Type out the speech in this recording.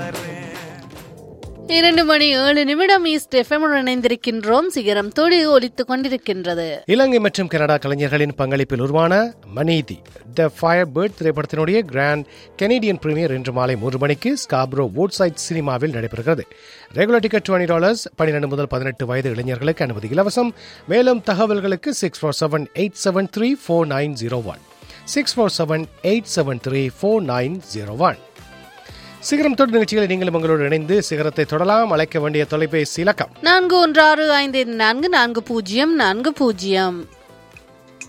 இரண்டு மணி ஏழு நிமிடம் ஈஸ்ட் எஃப்எம்முடன் இணைந்திருக்கின்றோம் சிகரம் தொடி ஒலித்துக் கொண்டிருக்கின்றது இலங்கை மற்றும் கனடா கலைஞர்களின் பங்களிப்பில் உருவான மனீதி த ஃபயர் பேர்ட் திரைப்படத்தினுடைய கிராண்ட் கெனடியன் பிரீமியர் இன்று மாலை மூன்று மணிக்கு ஸ்காப்ரோ வுட்சைட் சினிமாவில் நடைபெறுகிறது ரெகுலர் டிக்கெட் டுவெண்ட்டி டாலர்ஸ் பன்னிரண்டு முதல் பதினெட்டு வயது இளைஞர்களுக்கு அனுமதி இலவசம் மேலும் தகவல்களுக்கு six four seven eight seven three four nine zero one six four seven eight seven three four nine zero one சிகரம் தொடர் நிகழ்ச்சிகளை நீங்களும் உங்களோடு இணைந்து சிகரத்தை தொடலாம் அழைக்க வேண்டிய தொலைபேசி இலக்கம் நான்கு ஒன்று ஆறு ஐந்து நான்கு நான்கு பூஜ்ஜியம் நான்கு பூஜ்ஜியம்